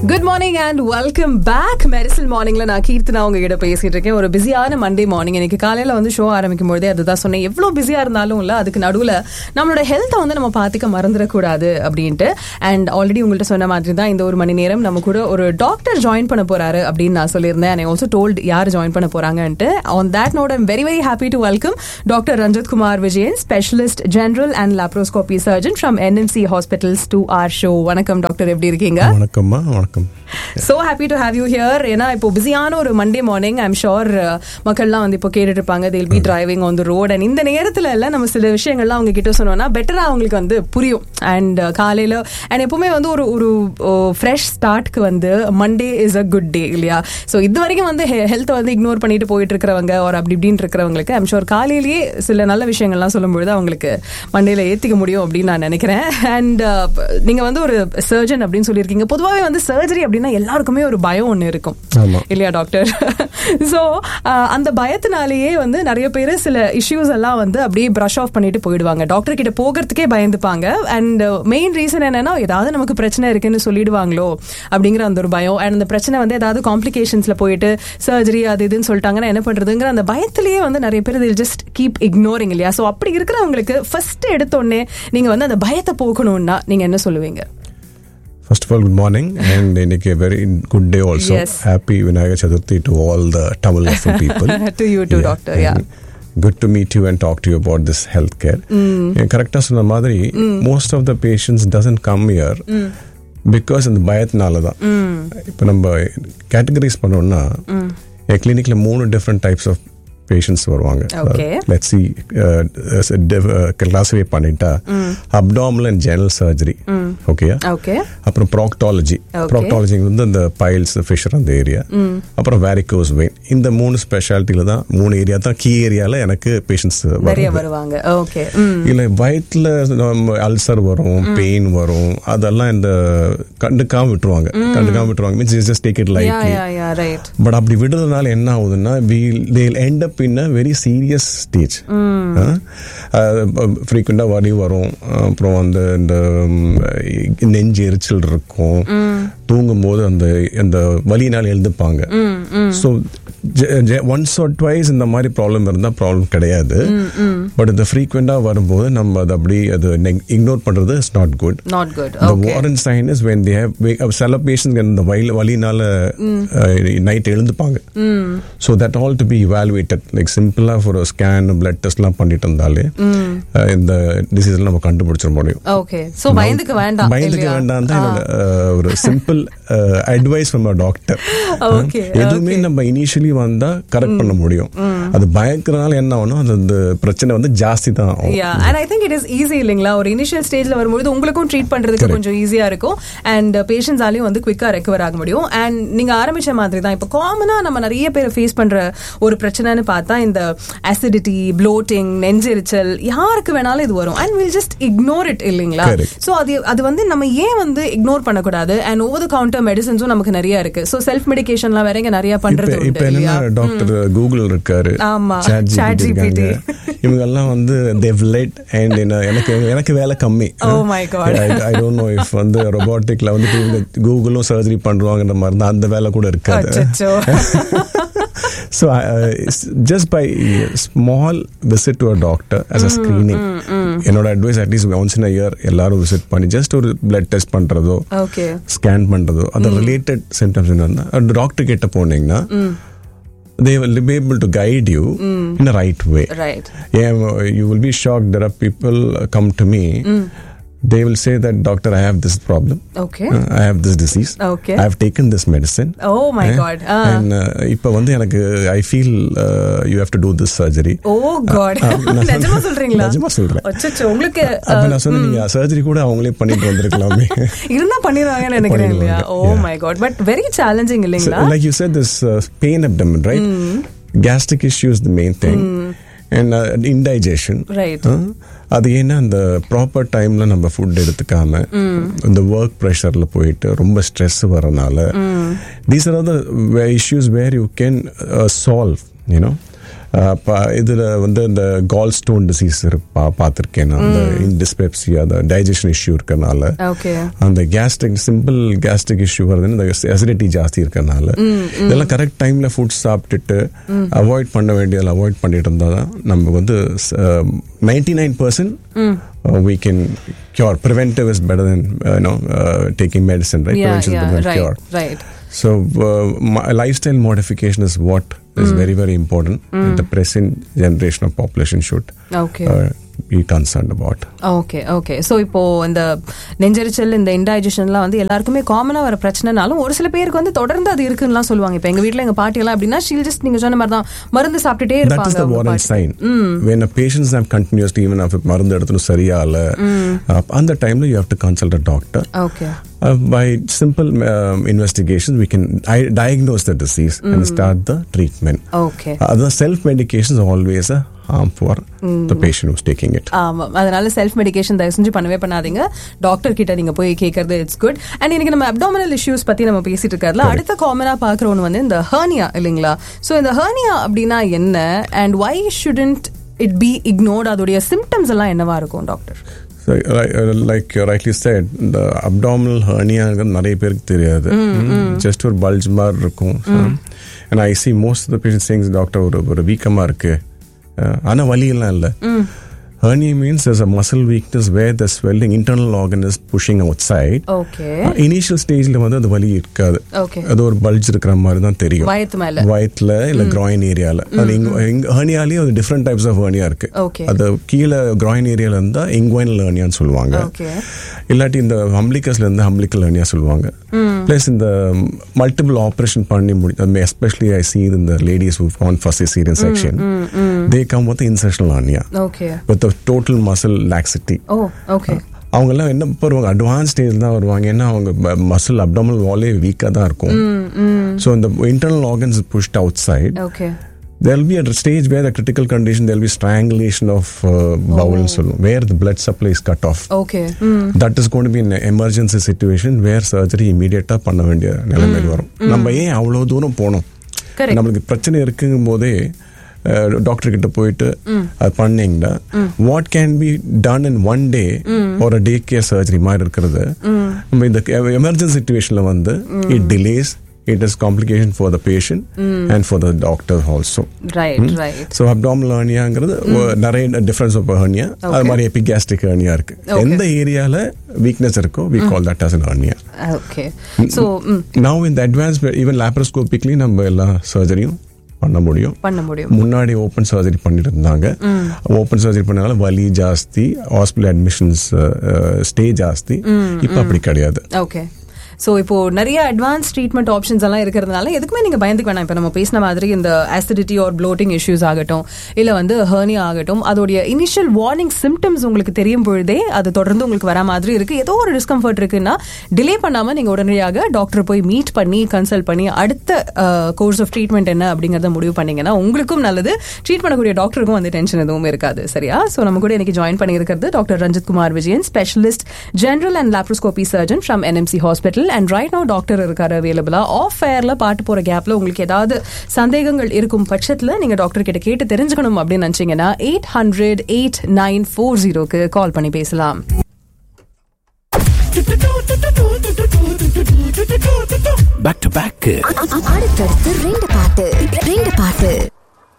Good morning and welcome back மெரிசல் மார்னிங்ல நான் கீர்த்தனா உங்ககிட்ட பேசிட்டு இருக்கேன் ஒரு பிஸியான மண்டே மார்னிங் எனக்கு காலையில வந்து ஷோ ஆரம்பிக்கும் போதே அதுதான் சொன்னேன் எவ்வளவு பிஸியா இருந்தாலும் இல்ல அதுக்கு நடுவுல நம்மளோட ஹெல்த்தை வந்து நம்ம பாத்துக்க மறந்துடக்கூடாது அப்படின்ட்டு அண்ட் ஆல்ரெடி உங்கள்ட்ட சொன்ன மாதிரி தான் இந்த ஒரு மணி நேரம் நம்ம கூட ஒரு டாக்டர் ஜாயின் பண்ண போறாரு அப்படின்னு நான் சொல்லியிருந்தேன் அண்ட் ஆல்சோ டோல்ட் யார் ஜாயின் பண்ண போறாங்கன்ட்டு on that note I'm very very happy to welcome doctor Ranjith Kumar Vijayan specialist general and laparoscopy surgeon from NMC hospitals to our show வணக்கம் டாக்டர் எப்படி இருக்கீங்க வணக்கம்மா வணக்கம் so happy to have you here ஏன்னா இப்போ பிஸியான ஒரு மண்டே மார்னிங் ஐம் ஷோர் மக்கள்லாம் வந்து இப்போ கேட்டுட்டு இருப்பாங்க they'll be driving on the road and இந்த நேரத்துல எல்லாம் நம்ம சில விஷயங்கள்லாம் அவங்க கிட்ட சொன்னோம்னா பெட்டரா அவங்களுக்கு வந்து புரியும் அண்ட் காலையில அண்ட் எப்பவுமே வந்து ஒரு ஒரு ஃப்ரெஷ் ஸ்டார்ட்க்கு வந்து Monday is a good day இல்லையா ஸோ இது வரைக்கும் வந்து ஹெல்த்தை வந்து இக்னோர் பண்ணிட்டு போயிட்டு இருக்கிறவங்க ஒரு அப்படி இப்படின்னு இருக்கிறவங்களுக்கு ஐம் ஷோர் காலையிலேயே சில நல்ல விஷயங்கள்லாம் சொல்லும்பொழுது அவங்களுக்கு மண்டேல ஏத்திக்க முடியும் அப்படின்னு நான் நினைக்கிறேன் அண்ட் நீங்க வந்து ஒரு சர்ஜன் அப்படின்னு சொல்லியிருக்கீங்க பொதுவாகவே வந்து சர்ஜரி அப்படின்னா எல்லாருக்குமே ஒரு பயம் ஒன்று இருக்கும் ஆமா. இல்லையா டாக்டர் ஸோ அந்த பயத்தினாலேயே வந்து நிறைய பேர் சில இஷ்யூஸ் எல்லாம் வந்து அப்படியே ப்ரஷ் ஆஃப் பண்ணிட்டு போயிடுவாங்க டாக்டர் கிட்ட போகிறதுக்கே பயந்துப்பாங்க அண்ட் மெயின் ரீசன் என்னன்னா ஏதாவது நமக்கு பிரச்சனை இருக்குன்னு சொல்லிடுவாங்களோ அப்படிங்கிற அந்த ஒரு பயம் அண்ட் அந்த பிரச்சனை வந்து ஏதாவது காம்ப்ளிகேஷன்ஸ்ல போயிட்டு சர்ஜரி அது இதுன்னு சொல்லிட்டாங்கன்னா என்ன பண்றதுங்கிற அந்த பயத்திலேயே வந்து நிறைய பேர் ஜஸ்ட் கீப் இக்னோரிங் இல்லையா ஸோ அப்படி இருக்கிறவங்களுக்கு ஃபர்ஸ்ட் எடுத்தோடனே நீங்க வந்து அந்த பயத்தை போக்கணும்னா நீங்க என்ன சொல்லுவீங்க first of all good morning and இன்னைக்கு very good day also Yes. Happy Vinayagar Chaturthi to all the Tamil loving people To you too, doctor, yeah. Good to meet you and talk to you about this health care கரெக்டாக சொன்ன மாதிரி most of the patients doesn't come here because அந்த பயத்தினால தான் இப்போ நம்ம categorise பண்ணோம்னா என் கிளினிக்ல மூணு டிஃப்ரெண்ட் டைப்ஸ் ஆஃப் பேஷண்ட்ஸ் வருவாங்க Okay. லெட் சி கிளாஸிஃபை பண்ணிட்டா அப்டாமல் அண்ட் ஜெனரல் சர்ஜரி ஓகேயா ஓகே அப்புறம் ப்ராக்டாலஜி Okay. ப்ராக்டாலஜி வந்து இந்த பைல்ஸ் ஃபிஷர் அந்த ஏரியா அப்புறம் வேரிகோஸ் வெயின் இந்த மூணு ஸ்பெஷாலிட்டியில தான் மூணு ஏரியா தான் கீ ஏரியால எனக்கு பேஷண்ட்ஸ் நிறைய வரும் வருவாங்க ஓகே இல்ல வயிற்றுல அல்சர் வரும் பெயின் வரும் அதெல்லாம் இந்த கண்டுக்காம விட்டுருவாங்க கண்டுக்காம விட்டுருவாங்க means just take it yeah lightly yeah yeah right but அப்படி விடுறதுனால என்ன ஆகுதுன்னா they'll end up in a very serious stage ஃப்ரீக்வெண்டாக வலி வரும் அப்புறம் அந்த இந்த ம், நெஞ்சு எரிச்சல் இருக்கும் தூங்கும் போது அந்த அந்த வலியினால் எழுந்துப்பாங்க ஸோ ஒன்ஸ் ஆர் ட்வைஸ் இந்த மாதிரி ப்ராப்ளம் இருந்தால் ப்ராப்ளம் கிடையாது பட் இந்த ஃப்ரீக்வெண்டாக வரும்போது நம்ம அதை அப்படி அது இக்னோர் பண்ணுறது is not good not good The okay warning sign is when they have wake up சில பேஷண்ட் இந்த வயல் வலினால நைட் எழுந்துப்பாங்க so that all to be evaluated like சிம்பிளா ஒரு ஸ்கேன் பிளட் டெஸ்ட்லாம் பண்ணிட்டு இருந்தாலே uh, இந்த டிசீஸ் நம்ம கண்டுபிடிச்சிட முடியும் ஓகே சோ பயந்துக்கு வேண்டாம் பயந்துக்க இல்லையா? வேண்டாம் தான் என்னோட uh, ஒரு simple advice from doctor Okay, எதுவுமே நம்ம இனிஷியலி வந்தா கரெக்ட் பண்ண முடியும் அது பயக்கிறதுனால என்ன ஆகும் அது அந்த பிரச்சனை வந்து ஜாஸ்தி தான் ஆகும் yeah and I think it is easy இல்லைங்களா ஒரு இனிஷியல் ஸ்டேஜ்ல வரும்போது உங்களுக்கும் ட்ரீட் பண்றதுக்கு Correct. கொஞ்சம் ஈஸியா இருக்கும் அண்ட் பேஷண்ட்ஸாலையும் வந்து குவிக்கா ரெக்கவர் ஆக முடியும் அண்ட் நீங்க ஆரம்பிச்ச மாதிரி தான் இப்போ காமனா நம்ம நிறைய பேர் ஃபேஸ் பண்ற ஒரு பிரச்சனைன்னு பார்த்தா இந்த அசிடிட்டி ப்ளோட்டிங் நெஞ்செரிச்சல் யாருக்கு வேணாலும் இது வரும் and will just ignore it இல்லைங்களா Correct. ஸோ அது அது வந்து நம்ம ஏன் வந்து இக்னோர் பண்ணக்கூடாது அண்ட் ஓவர் த கவுண்டர் மெடிசன்ஸும் நமக்கு நிறைய இருக்கு ஸோ செல்ஃப் மெடிகேஷன்லாம் வேற இங்க நிறைய பண்றது இப்ப இப்ப உண்டு என்னன்னா இல்லையா டாக்டர் கூகுள் இருக்காரு ஆமா. Chat GPT Chat GPT. இருக்காங்க இவங்க எல்லாம் வந்து தேவ் லேட் அண்ட் எனக்கு எனக்கு வேலை கம்மி Oh my God. I don't know if வந்து ரொபாட்டிக்ல வந்து இவங்க கூகுளும் சர்ஜரி பண்றாங்கன்ற மாதிரி தான் அந்த வேலை கூட இருக்காது அச்சச்சோ. So just by small visit to a doctor as a screening என்னோட advice at least once in year எல்லாரும் விசிட் பண்ணி ஜஸ்ட் ஒரு பிளட் டெஸ்ட் பண்றதோ ஓகே ஸ்கேன் பண்றதோ அந்த ரிலேட்டட் சிம்டம்ஸ் என்ன டாக்டர் கிட்ட போனீங்கன்னா they will be able to guide you in the right way right yeah you will be shocked there are people uh, come to me they will say that doctor i have this problem okay Uh, i have this disease Okay. i have taken this medicine oh my Eh? God and uh, இப்ப வந்து எனக்கு I feel you have to do this surgery oh God ஆ, நான் நிஜமா சொல்றீங்களா நிஜமா சொல்றேன். அச்சச்சோ உங்களுக்கு அப்ப நான் சொன்னேன் நீங்க சர்ஜரி கூட அவங்களே பண்ணிட்டு வந்திருக்கலாமே இருந்தா பண்ணிடுவாங்கன்னு நினைக்கிறேன் இல்லையா ஓ பண்ணிடுவாங்க, yeah. My God put very challenging So, இல்லைங்களா like you said, this uh, pain abdomen, right? Gastric issue is the main thing. And uh, indigestion. Right. Uh, அது ஏன்னா அந்த ப்ராப்பர் டைம்ல நம்ம ஃபுட் எடுத்துக்காம இந்த ஒர்க் ப்ரெஷர்ல போயிட்டு ரொம்ப ஸ்ட்ரெஸ் வரனால these are the issues where you can solve you know இதில் வந்து இந்த கால் ஸ்டோன் டிசீஸ் பா பார்த்துருக்கேன் நான் அந்த இன்டிஸ்பெப்சி அந்த டைஜஷன் இஷ்யூ இருக்கறனால ஓகே அந்த கேஸ்ட்ரிக் சிம்பிள் கேஸ்ட்ரிக் இஷ்யூ வருதுன்னு இந்த அசிடிட்டி ஜாஸ்தி இருக்கறனால இதெல்லாம் கரெக்ட் டைம்ல ஃபுட் சாப்பிட்டுட்டு அவாய்ட் பண்ண வேண்டியதில் அவாய்ட் பண்ணிட்டு இருந்தால் தான் நமக்கு வந்து ninety nine percent we can cure preventive is better than uh, you know uh, taking medicine right Yeah, prevention is yeah, better than right, cure right. so uh, my, lifestyle modification is what is very very important the present generation of population should Okay. uh, be concerned about okay okay so இப்போ இந்த நெஞ்சரிச்சல் இந்த இன்டைஜஷன்லாம் வந்து எல்லாருக்குமே காமனாக வர பிரச்சனைனாலும் ஒரு சில பேருக்கு வந்து தொடர்ந்து அது இருக்குன்னுலாம் சொல்லுவாங்க இப்போ எங்க வீட்டில் எங்க பாட்டி எல்லாம் அப்படின்னா ஷீல் ஜஸ்ட் நீங்க சொன்ன மாதிரி தான் மருந்து சாப்பிட்டுட்டே that is இருப்பாங்க the அவங்க warning பாட்டி. sign when a patient's have continuously even if மருந்து எடுத்துட்டு சரியால அந்த டைம்ல you have to consult a doctor okay Uh, by simple um, investigations, we can I- diagnose the disease and start the treatment. Okay Uh, the self medication is always a harm for the patient who's taking it. ஆமா அதனால self medication தயவு செஞ்சு பண்ணவே பண்ணாதீங்க doctor கிட்ட நீங்க போய் கேட்கறது இட்ஸ் குட் அண்ட் இன்னைக்கு நம்ம அப்டாமினல் இஷ்யூஸ் பத்தி நம்ம பேசிட்டு இருக்கறதுல அடுத்த காமனா பாக்குற ஒன்று வந்து இந்த ஹர்னியா இல்லைங்களா ஸோ இந்த ஹர்னியா அப்படின்னா என்ன and why shouldn't it be ignored அதோடைய சிம்டம்ஸ் எல்லாம் என்னவா இருக்கும் doctor So, ri- uh, like you rightly said, the abdominal hernia நிறைய பேருக்கு தெரியாது ஜஸ்ட் ஒரு பல்ஜ் மாதிரி இருக்கும் and I see most of the patient சேங்ஸ் டாக்டர் ஒரு ஒரு வீக்கமாக இருக்கு Uh, ஆனா வலி எல்லாம் இல்லை hernia means there's a muscle weakness where the swelling internal organ is pushing outside okay initial ஸ்டேஜ்ல வந்து அது வலி இருக்காது ஓகே அது ஒரு பல்ஜ் இருக்கிற மாதிரி தான் தெரியும் வயத்து மேல வயிற்றுல இல்ல கிராயின் ஏரியால அது ஹர்னியாலேயே அது டிஃப்ரெண்ட் டைப்ஸ் ஆஃப் ஹர்னியா இருக்கு Okay. அது கீழே கிராயின் ஏரியால இருந்தா இங்குவைனல் ஹர்னியான்னு சொல்லுவாங்க ஓகே இல்லாட்டி இந்த ஹம்லிக்கஸ்ல இருந்து ஹம்லிக்கல் ஹர்னியா சொல்லுவாங்க பிளஸ் இந்த மல்டிபிள் ஆப்ரேஷன் பண்ணி முடி எஸ்பெஷலி ஐ சி இந்த ladies who gone first cesarean section they come with incisional hernia okay with total muscle laxity oh okay அவங்க எல்லாம் என்ன வருவாங்க அட்வான்ஸ் ஸ்டேஜ் தான் வருவாங்க ஏன்னா அவங்க மசில் அப்டமல் வாலே வீக்காக தான் இருக்கும் ஸோ இந்த internal organs pushed outside okay there will be a stage where the critical condition there will be strangulation of uh, bowel சொல்லுவோம், where the blood supply is cut off okay that is going to be an emergency situation where surgery immediate பண்ண வேண்டிய நிலைமை வரும் நம்ம ஏன் அவ்வளவு தூரம் போனோம் Correct. நம்மளுக்கு பிரச்சனை இருக்குங்கும் போதே டாக்டர் கிட்ட போயிட்டு அது பண்ணீங்கன்னா what can be done in one day ஒரு டே கேர் சர்ஜரி மாதிரி இருக்கிறது நம்ம இந்த எமர்ஜென்சி சுச்சுவேஷன்ல வந்து it delays it is complication for the patient and for the doctor also right right so abdominal ஹர்னியாங்கிறது நிறைய டிஃபரன்ஸ் ஆஃப் ஹர்னியா அது மாதிரி எபிகாஸ்டிக் ஹர்னியா இருக்கு எந்த ஏரியால வீக்னஸ் இருக்கோ we call that as an hernia okay so now இந்த advance even laparoscopically நம்ம எல்லா சர்ஜரியும் பண்ண முடியும் பண்ண முடியும் முன்னாடி ஓப்பன் சர்ஜரி பண்ணிட்டு இருந்தாங்க ஓப்பன் சர்ஜரி பண்ணனால வலி ஜாஸ்தி ஹாஸ்பிட்டல் அட்மிஷன்ஸ் ஸ்டே ஜாஸ்தி இப்போ அப்படி கிடையாது ஓகே ஸோ இப்போ நிறைய அட்வான்ஸ் ட்ரீட்மெண்ட் ஆப்ஷன்ஸ் எல்லாம் இருக்கிறதுனால எதுக்குமே நீங்க பயந்துக்க வேணாம் இப்போ நம்ம பேசின மாதிரி இந்த ஆசிடிட்டி ஆர் ப்ளோட்டிங் இஷ்யூஸ் ஆகட்டும் இல்ல வந்து ஹர்னியா ஆகட்டும் அதோடைய இனிஷியல் வார்னிங் சிம்டம்ஸ் உங்களுக்கு தெரியும் பொழுதே அது தொடர்ந்து உங்களுக்கு வர மாதிரி இருக்கு ஏதோ ஒரு டிஸ்கம்ஃபர்ட் இருக்குன்னா டிலே பண்ணாம நீங்க உடனடியாக டாக்டர் போய் மீட் பண்ணி கன்சல்ட் பண்ணி அடுத்த கோர்ஸ் ஆஃப் ட்ரீட்மெண்ட் என்ன அப்படிங்கறத முடிவு பண்ணீங்கன்னா உங்களுக்கும் நல்லது ட்ரீட் பண்ணக்கூடிய டாக்டருக்கும் வந்து டென்ஷன் எதுவும் இருக்காது சரியா ஸோ நம்ம கூட இன்னைக்கு ஜாயின் பண்ணியிருக்கிறது doctor Ranjith Kumar Vijayan specialist general and laparoscopy surgeon from NMC hospital and right now doctor இருக்காரு அவைலபிளா ஆஃப் ஃபேர்ல பாட்டு போற கேப்ல உங்களுக்கு ஏதாவது சந்தேகங்கள் இருக்கும் பட்சத்துல நீங்க டாக்டர் கிட்ட கேட்டு தெரிஞ்சுக்கணும் அப்படின்னு நினைச்சீங்கன்னா eight hundred eight nine four ஜீரோக்கு கால் பண்ணி பேசலாம் பேக் டு பேக் அடுத்தடுத்து ரெண்டு பாட்டு ரெண்டு பாட்டு